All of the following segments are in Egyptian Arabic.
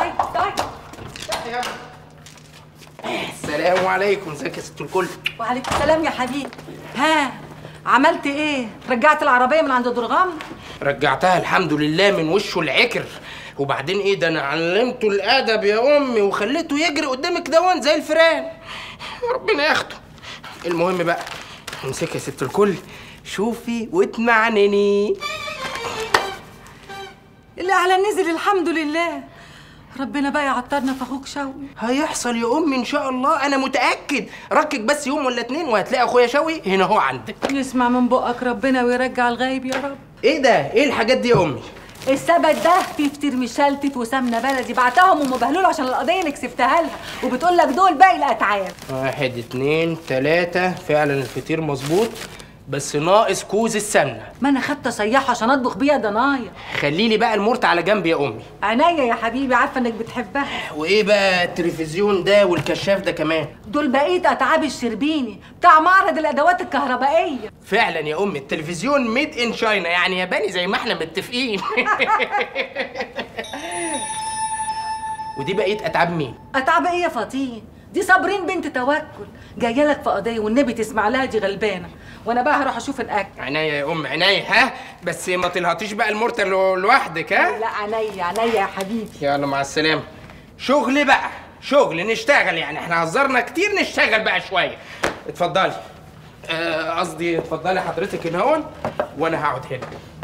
طيب طيب السلام عليكم ازيك يا ست الكل وعليكم السلام يا حبيبي ها عملت ايه رجعت العربيه من عند درغام رجعتها الحمد لله من وشه العكر وبعدين ايه ده انا علمته الادب يا امي وخليته يجري قدامك دوان زي الفيران ربنا ياخده المهم بقى امسكي يا ست الكل شوفي واتمعنني الاعلان نزل الحمد لله ربنا بقى يعطرنا في اخوك شوقي هيحصل يا امي ان شاء الله انا متاكد ركك بس يوم ولا اتنين وهتلاقي اخويا شوقي هنا هو عندك يسمع من بقك ربنا ويرجع الغايب يا رب ايه ده ايه الحاجات دي يا امي السبت ده فيه فطير مشلتت وسمنه بلدي بعتهم ام بهلول عشان القضيه اللي كسبتها لها وبتقول لك دول باقي الاتعاب واحد اتنين تلاتة فعلا الفطير مظبوط بس ناقص كوز السمنة ما انا خدت صيحه عشان اطبخ بيها ضنايا خلي لي بقى المرت على جنب يا امي عينيا يا حبيبي عارفه انك بتحبها وايه بقى التلفزيون ده والكشاف ده كمان دول بقيه اتعاب الشربيني بتاع معرض الادوات الكهربائيه فعلا يا امي التلفزيون ميد ان شاينا يعني ياباني زي ما احنا متفقين ودي بقيه اتعاب مين اتعاب ايه يا فطين دي صابرين بنت توكل جايه لك في قضيه والنبي تسمع لها دي غلبانه وانا بقى هروح اشوف الاكل عناية يا ام عناية ها بس ما تلهطيش بقى المرت لو- لوحدك ها لا عينيا عينيا يا حبيبي يلا مع السلامة شغل بقى شغل نشتغل يعني احنا هزرنا كتير نشتغل بقى شوية اتفضلي آه، قصدي اتفضلي حضرتك هنا هون وانا هقعد هنا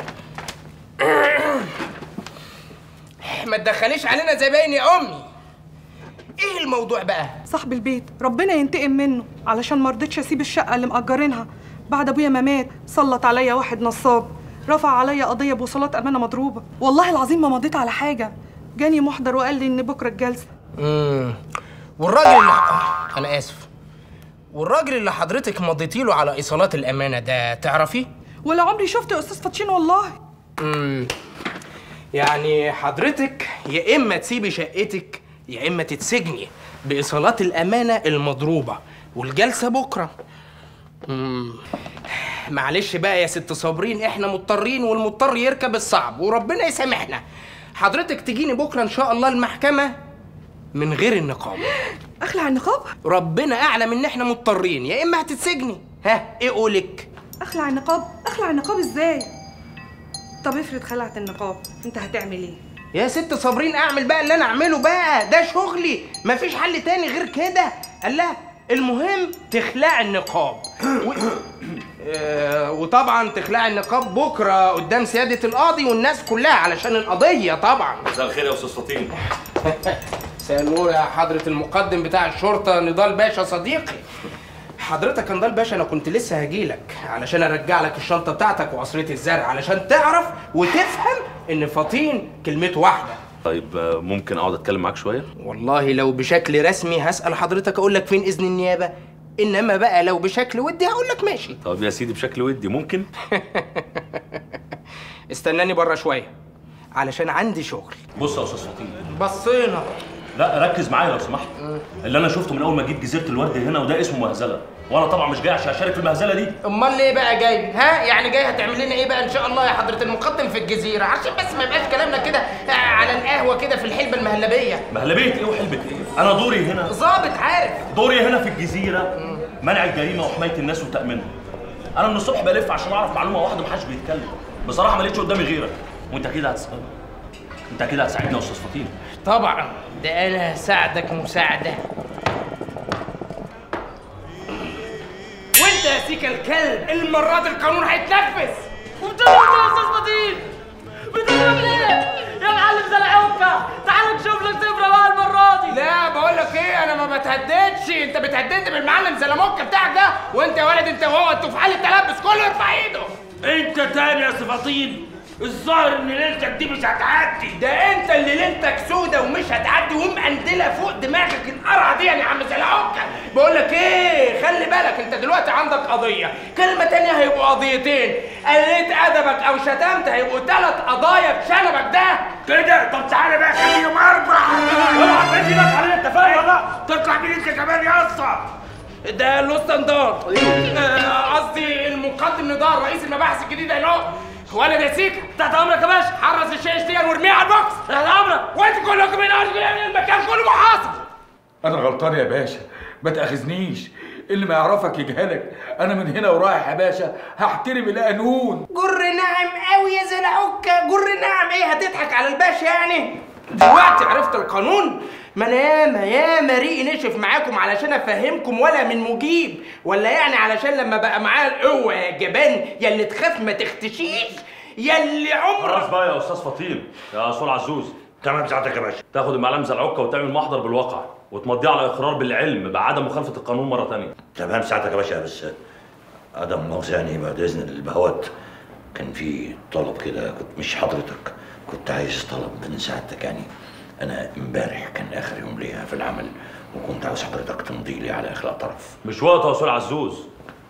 ما تدخليش علينا زباين يا امي ايه الموضوع بقى صاحب البيت ربنا ينتقم منه علشان ما رضيتش اسيب الشقه اللي مأجرينها بعد ابويا ما مات سلط عليا واحد نصاب رفع عليا قضيه بوصلات امانه مضروبه والله العظيم ما مضيت على حاجه جاني محضر وقال لي ان بكره الجلسه امم والراجل اللي آه، انا اسف والراجل اللي حضرتك مضيتي له على ايصالات الامانه ده تعرفيه ولا عمري شفت يا استاذ فاتشين والله امم يعني حضرتك يا اما تسيبي شقتك يا اما تتسجني بايصالات الامانه المضروبه والجلسه بكره امم معلش بقى يا ست صابرين احنا مضطرين والمضطر يركب الصعب وربنا يسامحنا حضرتك تجيني بكره ان شاء الله المحكمه من غير النقاب اخلع النقاب ربنا اعلم ان احنا مضطرين يا اما هتتسجني ها ايه قولك اخلع النقاب اخلع النقاب ازاي طب افرض خلعت النقاب انت هتعمل ايه يا ست صابرين اعمل بقى اللي انا اعمله بقى ده شغلي مفيش حل تاني غير كده قال لها المهم تخلع النقاب و... آه، وطبعا تخلع النقاب بكره قدام سياده القاضي والناس كلها علشان القضيه طبعا مساء الخير يا استاذ فطين مساء النور يا حضره المقدم بتاع الشرطه نضال باشا صديقي حضرتك يا نضال باشا انا كنت لسه هجيلك علشان ارجع لك الشنطه بتاعتك وعصريه الزرع علشان تعرف وتفهم ان فطين كلمته واحده طيب آه، ممكن اقعد اتكلم معاك شويه والله لو بشكل رسمي هسأل حضرتك أقول لك فين إذن النيابة إنما بقى لو بشكل ودي هقول لك ماشي طب يا سيدي بشكل ودي ممكن استناني بره شوية علشان عندي شغل بص يا استاذ فطين بصينا لا ركز معايا لو سمحت اللي انا شفته من اول ما جيت جزيره الورد هنا وده اسمه مهزله وانا طبعا مش جاي عشان اشارك في المهزله دي أمال ليه بقى جاي؟ ها يعني جاي هتعمل لنا إيه بقى إن شاء الله يا حضرة المقدم في الجزيرة عشان بس ما يبقاش كلامنا كده آه، على القهوة كده في الحلبة المهلبية مهلبيه ايه وحلبة ايه انا دوري هنا ظابط عارف دوري هنا في الجزيره منع الجريمه وحمايه الناس وتامينها انا من الصبح بلف عشان اعرف معلومه واحده محدش بيتكلم بصراحه ما لقيتش قدامي غيرك وانت كده هتساعدني انت كده هتساعدني يا استاذ فطين طبعا ده أنا هساعدك مساعدة وانت يا سيكا الكلب المرة دي القانون هيتنفذ وبتعمل ايه يا استاذ فطين؟ بتعمل ايه؟ يا معلم زلعوكة تعال نشوف لك زبرة بقى المرة دي لا بقول لك ايه انا ما بتهددش انت بتهددني بالمعلم زلموكه بتاعك ده وانت يا ولد انت وهو انتوا في حاله تلبس كله يرفع ايده انت تاني يا سفاطين الظاهر ان ليلتك دي مش هتعدي ده انت اللي ليلتك سودة ومش هتعدي ومقندله فوق دماغك القرعه دي يا عم زلعوكه بقول لك ايه خلي بالك انت دلوقتي عندك قضيه كلمه تانية هيبقوا قضيتين قليت ادبك او شتمت هيبقوا ثلاث قضايا بشنبك ده كده طب تعالى بقى خليهم اربع اوعى تدي لك علينا انت فاهم بقى تطلع مين انت كمان يا اسطى ده الاسطى نضال آه، قصدي المقدم نضال رئيس المباحث الجديده هنا ولد يا سيكا تحت امرك يا باشا حرص الشيش دي وارميها على البوكس تحت امرك وانتوا كلكم من ارجل المكان كله محاصر انا غلطان يا باشا ما تاخذنيش اللي ما يعرفك يجهلك انا من هنا ورايح يا باشا هحترم القانون جر ناعم قوي يا زلعوكة جر ناعم ايه هتضحك على الباشا يعني دلوقتي عرفت القانون ما انا ياما ياما ريقي نشف معاكم علشان افهمكم ولا من مجيب ولا يعني علشان لما بقى معايا القوه يا جبان يا اللي تخاف ما تختشيش يا اللي خلاص عمرك بقى يا استاذ فطين يا سول عزوز تمام ساعتك يا باشا تاخد المعلم زلعوكه وتعمل محضر بالواقع وتمضيه على اقرار بالعلم بعدم مخالفه القانون مره ثانيه تمام ساعتك يا باشا بس عدم مؤاخذة يعني بعد إذن البهوات كان في طلب كده كنت مش حضرتك كنت عايز طلب من سعادتك يعني أنا امبارح كان آخر يوم ليا في العمل وكنت عاوز حضرتك تمضي لي على إخلاء طرف مش وقته يا سول عزوز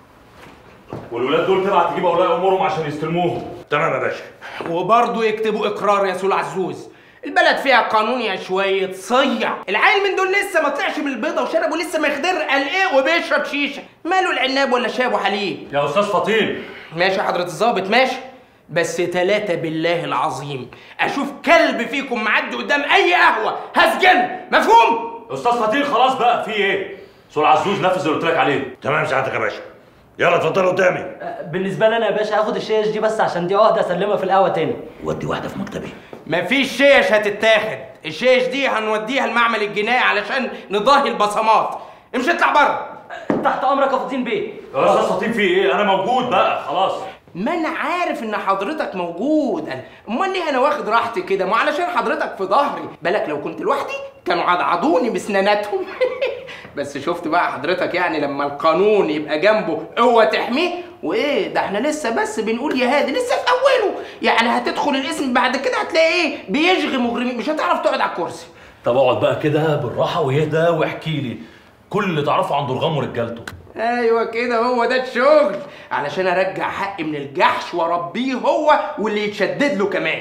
والولاد دول تبعت تجيب اولياء امورهم عشان يستلموهم تمام يا باشا وبرضه يكتبوا اقرار يا سول عزوز البلد فيها قانون يا شوية صيع العيل من دول لسه ما طلعش من البيضة وشرب ولسه مخدر قال ايه وبيشرب شيشة ماله العناب ولا شابه حليب يا استاذ فطين ماشي يا حضرة الظابط ماشي بس تلاتة بالله العظيم اشوف كلب فيكم معدي قدام اي قهوة هسجنه مفهوم؟ استاذ فطين خلاص بقى في ايه سول عزوز نفذ اللي قلت لك عليه تمام سعادتك يا باشا يلا اتفضل قدامي بالنسبه لي انا يا باشا هاخد الشيش دي بس عشان دي عقده اسلمها في القهوه تاني ودي واحدة في مكتبي مفيش شيش هتتاخد الشيش دي هنوديها المعمل الجنائي علشان نضاهي البصمات امشي اطلع بره تحت امرك يا فطين بيه يا استاذ فطين في ايه انا موجود بقى خلاص ما انا عارف ان حضرتك موجود انا امال ليه انا واخد راحتي كده ما علشان حضرتك في ظهري بالك لو كنت لوحدي كانوا عضعضوني بسناناتهم بس شفت بقى حضرتك يعني لما القانون يبقى جنبه قوه تحميه وايه ده احنا لسه بس بنقول يا هادي لسه في اوله يعني هتدخل الاسم بعد كده هتلاقي ايه بيشغي مجرمين مش هتعرف تقعد على الكرسي طب اقعد بقى كده بالراحه ويهدى واحكي لي كل اللي تعرفه عن درغام ورجالته ايوه كده هو ده الشغل علشان ارجع حقي من الجحش واربيه هو واللي يتشدد له كمان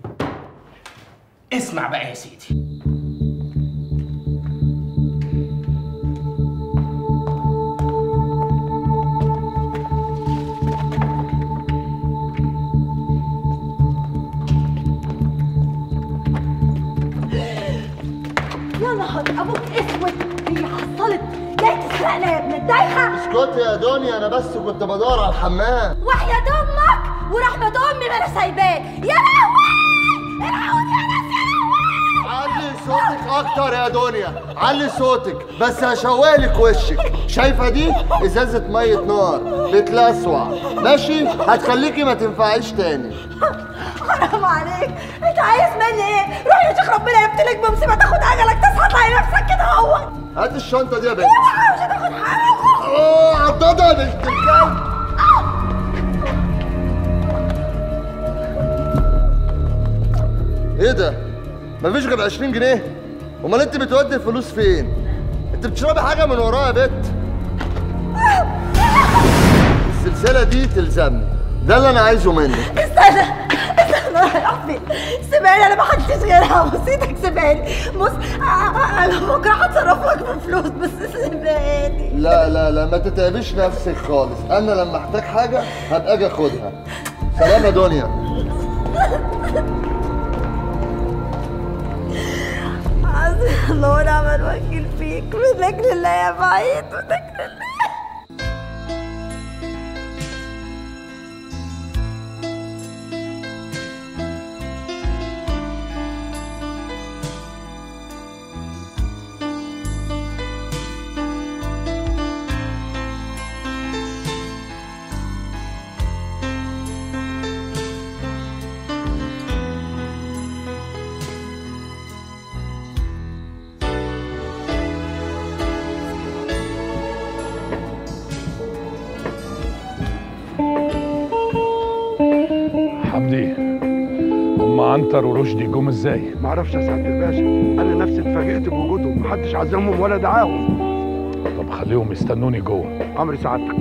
اسمع بقى يا سيدي يا نهار ابوك اسود هي حصلت جاي تسرقنا يا ابن الدايخه اسكت يا دنيا انا بس كنت بدور على الحمام وحياة امك ورحمة امي ما انا سايباك يا لهوي الحقوني يا ناس يا لهوي علي صوتك اكتر يا دنيا علي صوتك بس هشوالك وشك شايفه دي ازازه ميه نار بتلسوع ماشي هتخليكي ما تنفعيش تاني حرام عليك انت عايز مني ايه روح يا شيخ ربنا يبتليك بمصيبه تاخد عجلك تصحى تلاقي نفسك كده اهو هات الشنطه دي يا بنت اوعى مش هتاخد حاجه اه عضضها يا بنت الكلب ايه ده مفيش غير 20 جنيه امال انت بتودي الفلوس فين انت بتشربي حاجه من ورايا يا بت السلسله دي تلزمني ده اللي انا عايزه منك استنى استنى رايح فين سيباني انا ما حدش غيرها بصيتك سيباني بص آه، آه، انا بكره هتصرف لك بفلوس بس سيباني لا لا لا ما تتعبيش نفسك خالص انا لما احتاج حاجه هبقى اجي اخدها سلام يا دنيا حسبي الله ونعم الوكيل فيك منك لله يا بعيد منك لله حمدي هم عنتر ورشدي جم ازاي؟ معرفش يا سعاده الباشا انا نفسي اتفاجئت بوجودهم محدش عزمهم ولا دعاهم طب خليهم يستنوني جوه امر سعادتك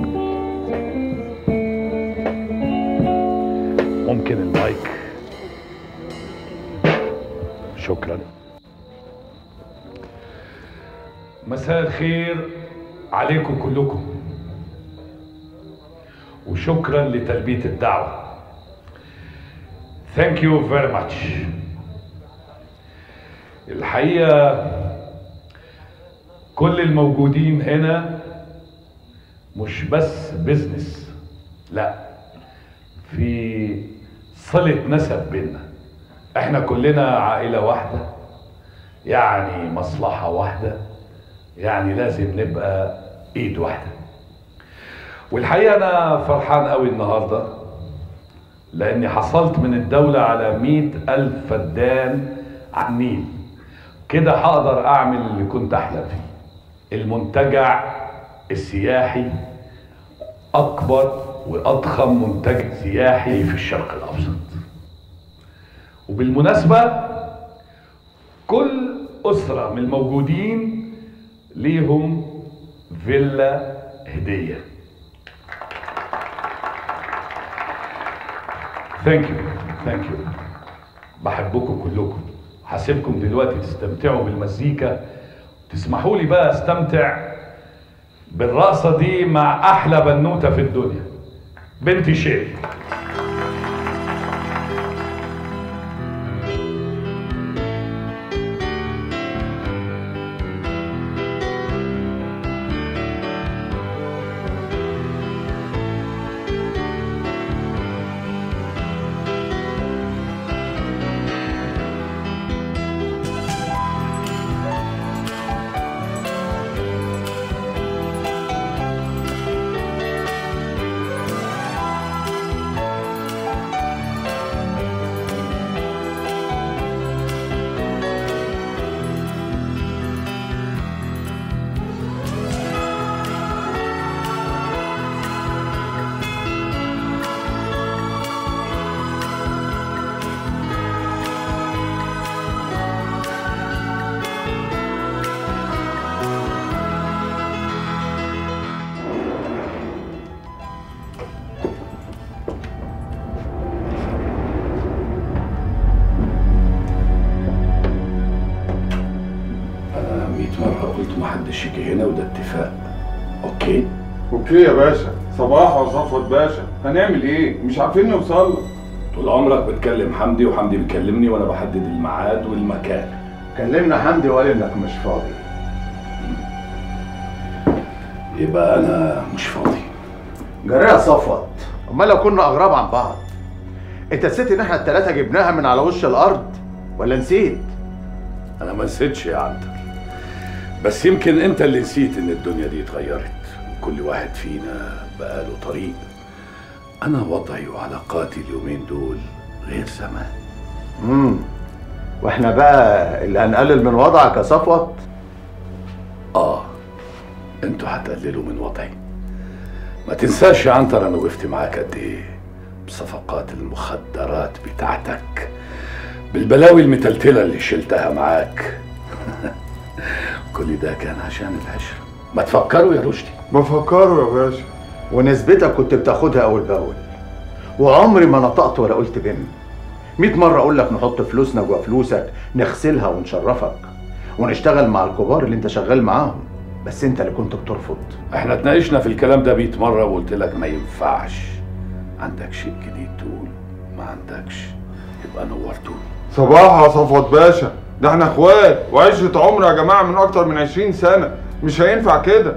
ممكن المايك شكرا مساء الخير عليكم كلكم وشكرا لتلبية الدعوة ثانك يو فيري ماتش الحقيقة كل الموجودين هنا مش بس بزنس لا في صلة نسب بينا احنا كلنا عائلة واحدة يعني مصلحة واحدة يعني لازم نبقى ايد واحدة والحقيقة انا فرحان قوي النهاردة لاني حصلت من الدولة على مئة الف فدان على النيل كده هقدر اعمل اللي كنت احلم فيه المنتجع السياحي اكبر واضخم منتجع سياحي في الشرق الاوسط وبالمناسبة كل أسرة من الموجودين ليهم فيلا هدية ثانك يو ثانك يو بحبكم كلكم هسيبكم دلوقتي تستمتعوا بالمزيكا تسمحوا لي بقى استمتع بالرقصة دي مع أحلى بنوتة في الدنيا بنتي شيري أنا 100 مرة قلت محدش يجي هنا وده اتفاق أوكي اوكي يا باشا صباح وصفوت باشا هنعمل ايه مش عارفين نوصل لك طول عمرك بتكلم حمدي وحمدي بيكلمني وأنا بحدد الميعاد والمكان كلمنا حمدي وقال انك مش فاضي يبقى أنا مش فاضي جرى يا صفوت امال لو كنا اغراب عن بعض انت نسيت ان احنا التلاتة جبناها من على وش الارض ولا نسيت أنا ما نسيتش يا عنتر بس يمكن أنت اللي نسيت إن الدنيا دي اتغيرت وكل واحد فينا بقى له طريق أنا وضعي وعلاقاتي اليومين دول غير زمان امم واحنا بقى اللي هنقلل من وضعك يا صفوت آه أنتوا هتقللوا من وضعي ما تنساش يا عنتر أنا وقفت معاك قد إيه بصفقات المخدرات بتاعتك بالبلاوي المتلتلة اللي شلتها معاك كل ده كان عشان العشرة ما تفكروا يا رشدي بفكروا يا باشا ونسبتك كنت بتاخدها اول باول وعمري ما نطقت ولا قلت بن مئة مرة أقول لك نحط فلوسنا جوا فلوسك نغسلها ونشرفك ونشتغل مع الكبار اللي أنت شغال معاهم بس أنت اللي كنت بترفض احنا اتناقشنا في الكلام ده 100 مرة وقلت لك ما ينفعش عندك شيء جديد تقول ما عندكش يبقى نورتوني صباح يا صفوت باشا ده احنا اخوات وعشرة عمر يا جماعة من اكتر من 20 سنة مش هينفع كده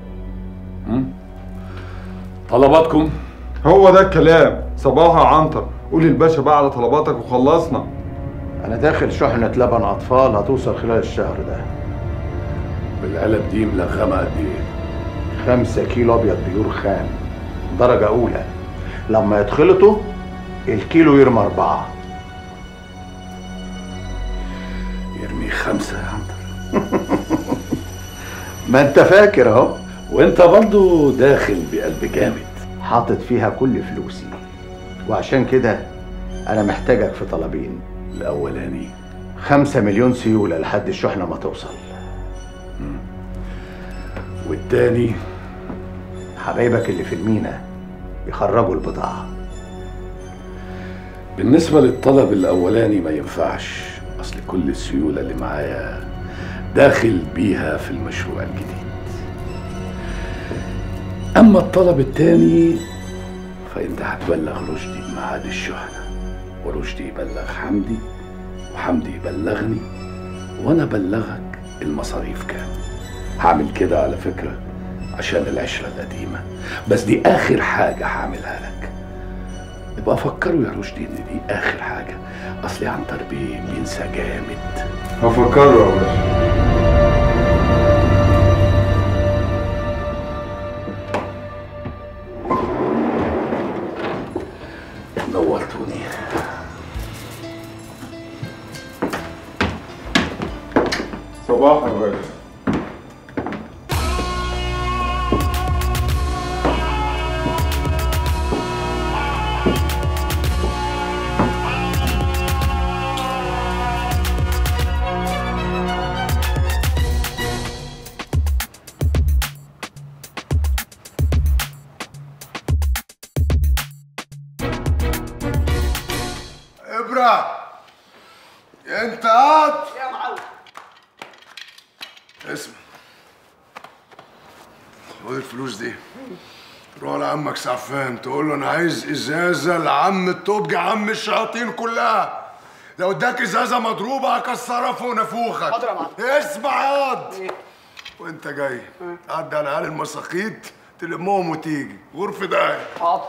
طلباتكم هو ده الكلام صباح يا عنتر قول للباشا بقى على طلباتك وخلصنا أنا داخل شحنة لبن أطفال هتوصل خلال الشهر ده بالقلب دي ملغمة قد إيه؟ خمسة كيلو أبيض بيور خام درجة أولى لما يتخلطوا الكيلو يرمى أربعة يرمي خمسة يا عنتر ما أنت فاكر أهو وأنت برضو داخل بقلب جامد حاطط فيها كل فلوسي وعشان كده أنا محتاجك في طلبين الأولاني خمسة مليون سيولة لحد الشحنة ما توصل والتاني حبايبك اللي في المينا يخرجوا البضاعة بالنسبة للطلب الأولاني ما ينفعش أصل كل السيولة اللي معايا داخل بيها في المشروع الجديد أما الطلب التاني فأنت هتبلغ رشدي بميعاد الشحنة ورشدي يبلغ حمدي وحمدي يبلغني وانا ابلغك المصاريف كام هعمل كده على فكرة عشان العشرة القديمة بس دي آخر حاجة هعملها لك يبقى فكروا يا رشدي إن دي آخر حاجة أصلي عنتر بيه بينسى جامد هفكره يا باشا نورتوني صباح يا باشا ابرة انت قاعد يا معلم اسمع خد الفلوس دي روح لعمك سعفان تقول له انا عايز ازازه لعم التوبجي عم الشياطين كلها لو اداك ازازه مضروبه هكسرها فوق نافوخك حاضر يا معلم. اسمع ياض وانت جاي عدي على عيال المساقيط تلمهم وتيجي غرفه داعي حاضر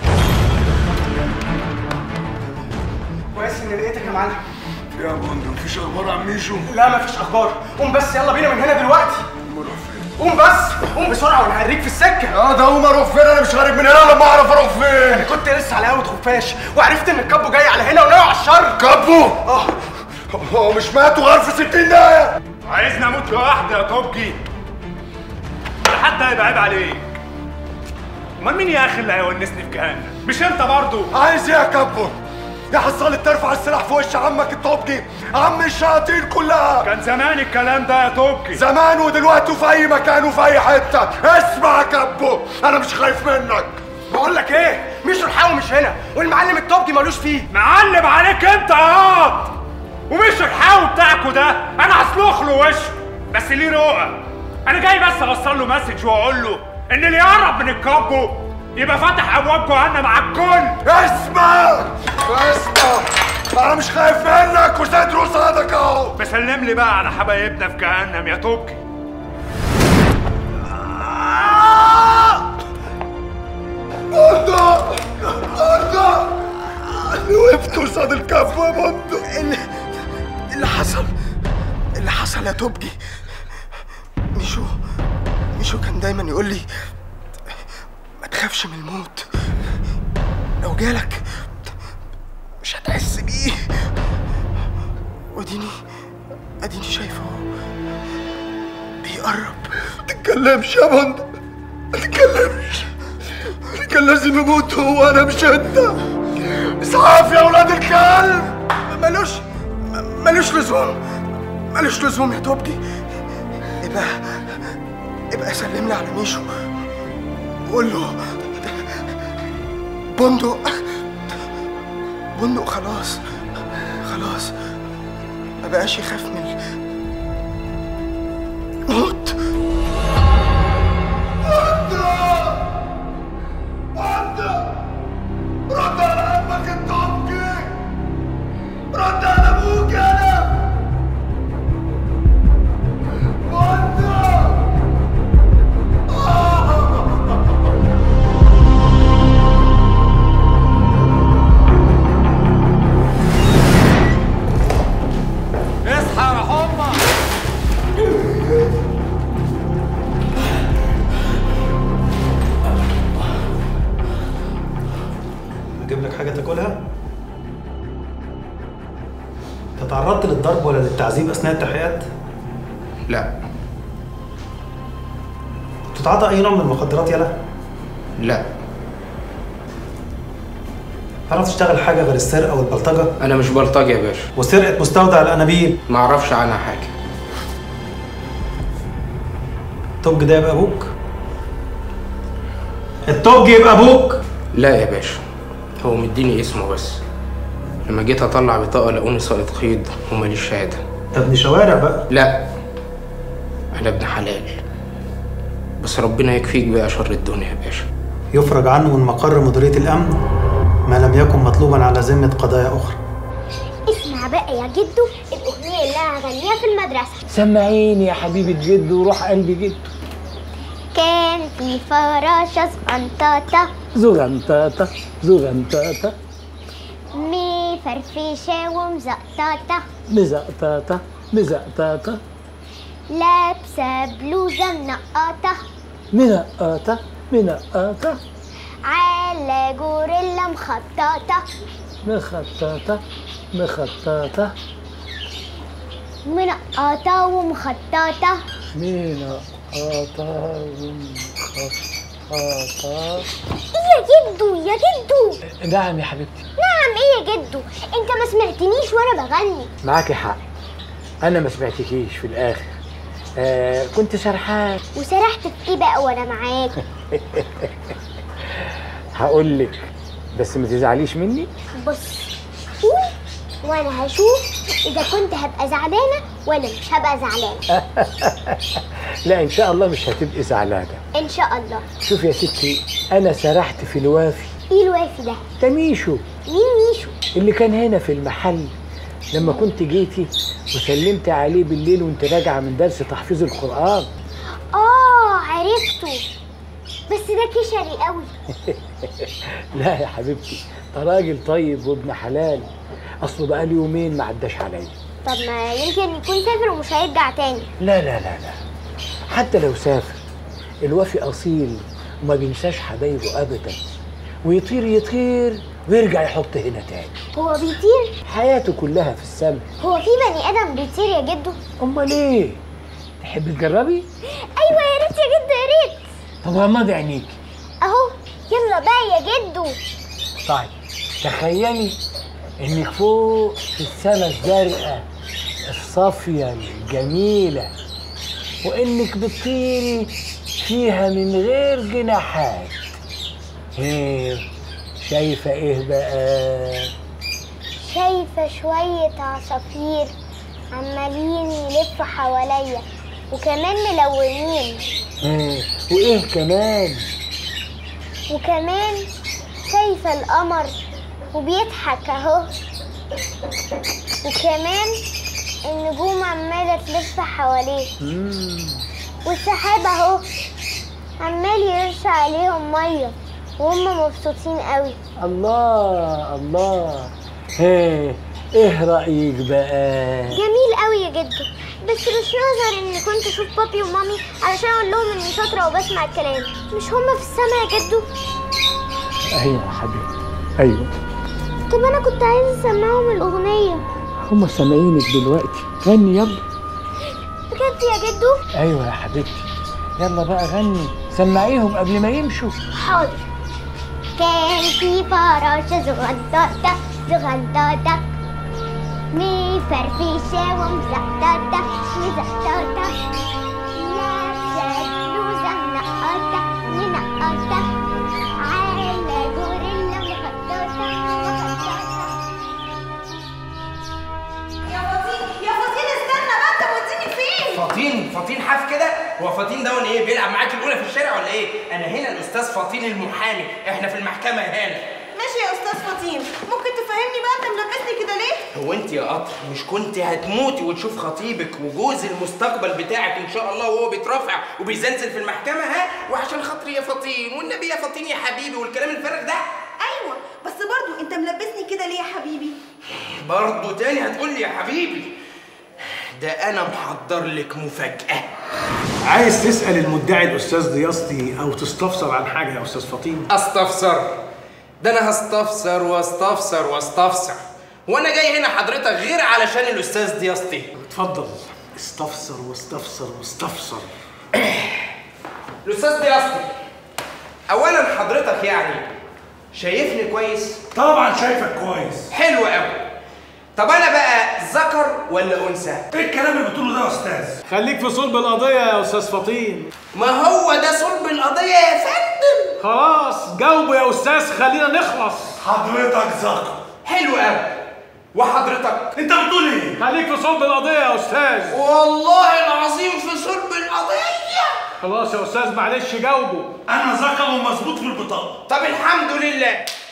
كويس اني لقيتك يا معلم يا بندر مفيش اخبار عن ميشو لا مفيش اخبار قوم بس يلا بينا من هنا دلوقتي قوم بس قوم بسرعه وانا هوريك في السكه اه ده قوم اروح فين انا مش خارج من هنا لما اعرف اروح فين انا كنت لسه على قهوه خفاش وعرفت ان الكابو جاي على هنا وناوي على الشر كابو اه هو مش مات وغار في 60 دقيقه عايزني اموت لوحدي يا توبجي لحد هيبقى عيب عليك امال مين يا اخي اللي هيونسني في جهنم مش انت برضو عايز ايه يا كابو يا حصلت ترفع السلاح في وش عمك التوبجي عم الشياطين كلها كان زمان الكلام ده يا توبجي زمان ودلوقتي وفي اي مكان وفي اي حته اسمع يا كابو انا مش خايف منك بقول لك ايه مشوا الحاوي مش هنا والمعلم التوبجي ملوش فيه معلم عليك انت يا قاط ومش الحاو بتاعكوا ده انا هسلخ له وشه بس ليه رؤى انا جاي بس اوصل له مسج واقول له ان اللي يقرب من الكابو يبقى فتح ابواب جهنم على الكل اسمع اسمع انا مش خايف منك وصدر قصادك اهو بسلم لي بقى على حبايبنا في جهنم يا توبجي بندق بندق وقفت قصاد الكف يا بندق اللي, اللي حصل اللي حصل يا توبجي ميشو ميشو كان دايما يقول لي ما تخافش من الموت لو جالك مش هتحس بيه وديني اديني شايفه بيقرب تتكلمش يا بندق ما تتكلمش كان لازم يموت هو انا مش انت اسعاف يا ولاد الكلب ملوش ملوش لزوم ملوش لزوم يا توبجي يبقى يبقى سلم لي على ميشو وقول له بندق بندق خلاص خلاص ما بقاش يخاف من الموت رد على امك التوبجي رد على ابوك انا اصحى يا حمى اجيب لك حاجه تاكلها انت تعرضت للضرب ولا للتعذيب اثناء التحقيقات لا بتتعاطى اي نوع من المخدرات يلا لا تعرف تشتغل حاجه غير السرقه والبلطجه انا مش بلطجي يا باشا وسرقه مستودع الانابيب ما اعرفش عنها حاجه التوج ده يبقى ابوك التوج يبقى ابوك لا يا باشا هو مديني اسمه بس لما جيت اطلع بطاقه لقوني ساقط خيط وماليش شهاده انت ابن شوارع بقى لا انا ابن حلال بس ربنا يكفيك بقى شر الدنيا يا باشا يفرج عنه من مقر مديريه الامن ما لم يكن مطلوبا على ذمة قضايا أخرى اسمع بقى يا جدو الأغنية اللي أنا هغنيها في المدرسة سمعيني يا حبيبة جدو وروح قلبي جدو كان في فراشة صغنطاطة زغنطاطة زغنطاطة مفرفشة ومزقططة مزقطاطة مزقطاطة لابسة بلوزة منقطة منقطة منقطة على جوريلا مخططة مخططة مخططة منقطة ومخططة منقطة ومخططة ايه يا جدو يا جدو نعم يا حبيبتي نعم ايه يا جدو انت ما سمعتنيش وانا بغني معاكي حق أنا ما سمعتكيش في الآخر آه كنت سرحان وسرحت في ايه بقى وانا معاك هقول لك بس ما تزعليش مني بص قول وانا هشوف اذا كنت هبقى زعلانه ولا مش هبقى زعلانه لا إن شاء الله مش هتبقي زعلانة ان شاء الله شوف يا ستي أنا سرحت في الوافي ايه الوافي ده ده ميشو مين ميشو اللي كان هنا في المحل لما كنت جيتي وسلمت عليه بالليل وانت راجعه من درس تحفيظ القرآن اه عرفته بس ده كشري قوي لا يا حبيبتي ده راجل طيب وابن حلال اصله بقالي يومين ما عداش عليا طب ما يمكن يكون سافر ومش هيرجع تاني لا لا لا لا حتى لو سافر الوفي اصيل وما بينساش حبايبه ابدا ويطير يطير ويرجع يحط هنا تاني هو بيطير حياته كلها في السماء هو في بني ادم بيطير يا جدو امال ايه تحبي تجربي ايوه يا ريت يا جدو يا ريت طب غمضي عينيكي اهو يلا بقى يا جدو طيب تخيلي انك فوق في السماء الزرقاء الصافية الجميلة وانك بتطيري فيها من غير جناحات ايه شايفة ايه بقى شايفه شويه عصافير عمالين يلفوا حواليا وكمان ملونين ايه وايه كمان وكمان شايفه القمر وبيضحك اهو وكمان النجوم عماله تلف حواليه مم. والسحاب اهو عمال يرش عليهم ميه وهم مبسوطين قوي الله الله ايه ايه رأيك بقى جميل قوي يا جدو بس مش نظر اني كنت اشوف بابي ومامي علشان اقول لهم اني شاطره وبسمع الكلام مش هما في السما يا جدو ايوه يا حبيبتي ايوه طب انا كنت عايزه اسمعهم الاغنيه هما سامعينك دلوقتي غني يلا بجد يا جدو ايوه يا حبيبتي يلا بقى غني سمعيهم قبل ما يمشوا حاضر كان في فراشة صغنطاطة صغنطاطة مفرفشة ومزقططة مزقططة لابسة بلوزة منقطة منقطة على جوريلا مخططة مخططة يا فطين يا فطين استنى بقى انت موديني فين؟ فطين فطين حاف كده هو فطين ده ايه بيلعب معاك الاولى في الشارع ولا ايه انا هنا الاستاذ فطين المحامي احنا في المحكمه هنا ماشي يا استاذ فطين ممكن تفهمني بقى انت ملبسني كده ليه؟ هو انت يا قطر مش كنت هتموتي وتشوف خطيبك وجوز المستقبل بتاعك ان شاء الله وهو بيترافع وبيزلزل في المحكمه ها وعشان خاطري يا فطين والنبي يا فطين يا حبيبي والكلام الفارغ ده ايوه بس برضو انت ملبسني كده ليه يا حبيبي؟ برضه تاني هتقول لي يا حبيبي ده انا محضر لك مفاجاه عايز تسأل المدعي الأستاذ ضياستي أو تستفسر عن حاجة يا أستاذ فطين استفسر ده انا هستفسر واستفسر واستفسر وانا جاي هنا حضرتك غير علشان الاستاذ دياستي اتفضل استفسر واستفسر واستفسر الاستاذ دياستي اولا حضرتك يعني شايفني كويس طبعا شايفك كويس حلو قوي طب انا بقى ذكر ولا انثى ايه الكلام اللي بتقوله ده يا استاذ خليك في صلب القضيه يا استاذ فطين ما هو ده صلب القضيه يا فندم خلاص جاوبوا يا استاذ خلينا نخلص حضرتك ذكر حلو قوي وحضرتك انت بتقول ايه خليك في صلب القضيه يا استاذ والله العظيم في صلب القضيه خلاص يا استاذ معلش جاوبوا انا ذكر ومظبوط في البطاقه طب الحمد لله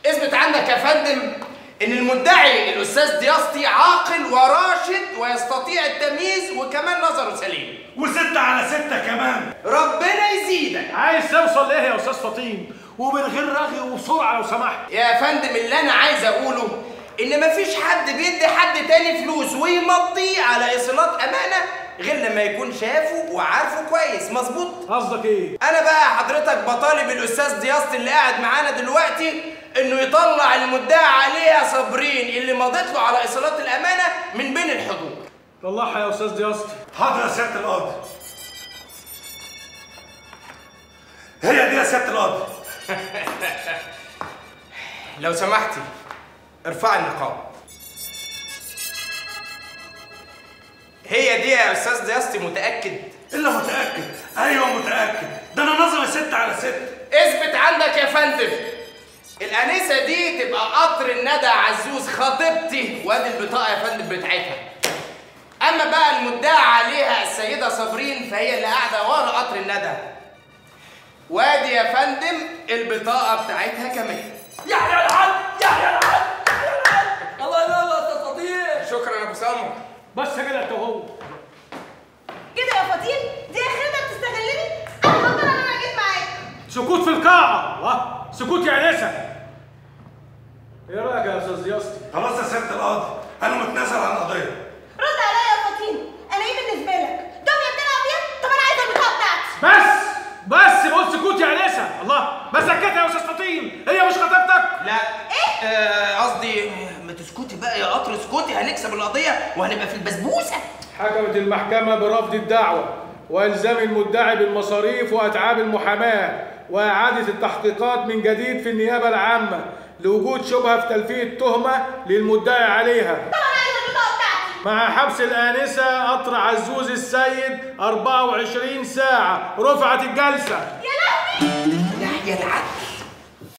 اثبت عندك يا فندم ان المدعي الاستاذ دياسطي عاقل وراشد ويستطيع التمييز وكمان نظره سليم وستة على ستة كمان ربنا يزيدك عايز توصل لايه يا استاذ فطين ومن غير رغي وبسرعه لو سمحت يا فندم اللي انا عايز اقوله ان مفيش حد بيدي حد تاني فلوس ويمضيه على ايصالات امانه غير لما يكون شافه وعارفه كويس مظبوط قصدك ايه انا بقى حضرتك بطالب الاستاذ دياسطي اللي قاعد معانا دلوقتي انه يطلع المدعي عليها صابرين اللي مضت له على ايصالات الامانه من بين الحضور طلعها يا استاذ دياسطي حاضر يا سياده القاضي هي دي يا سياده القاضي لو سمحتي ارفعي النقاب هي دي يا استاذ دياسطي متاكد الا متاكد ايوه متاكد ده انا نظري ستة على ستة اثبت عندك يا فندم الانسه دي تبقى قطر الندى عزوز خطيبتي وادي البطاقه يا فندم بتاعتها اما بقى المدعى عليها السيده صابرين فهي اللي قاعده ورا قطر الندى وادي يا فندم البطاقه بتاعتها كمان يحيى العد يحيى العد الله ينور يا استاذ فطين شكرا يا ابو سلمى بس كده انت وهو كده يا فطين دي اخرتك بتستغلني انا غلطانه ان انا جيت معاك سكوت في القاعه الله سكوت يا انسه ايه رايك يا استاذ دياسطي خلاص يا سياده القاضي انا متنازل عن القضيه رد عليا يا فطين انا ايه بالنسبه لك دميه بتلعب بيها طب انا عايزه البطاقه بتاعتي بس بس قول سكوت يا انسه الله ما سكتها يا استاذ فطين هي مش خطيبتك لا ايه آه، قصدي ما تسكتي بقى يا قطر اسكتي هنكسب القضيه وهنبقى في البسبوسه حكمت المحكمة برفض الدعوة وإلزام المدعي بالمصاريف وأتعاب المحاماة وإعادة التحقيقات من جديد في النيابة العامة لوجود شبهة في تلفية تهمة للمدعي عليها مع حبس الآنسة قطر عزوز السيد 24 ساعة رفعت الجلسة يحيى العدل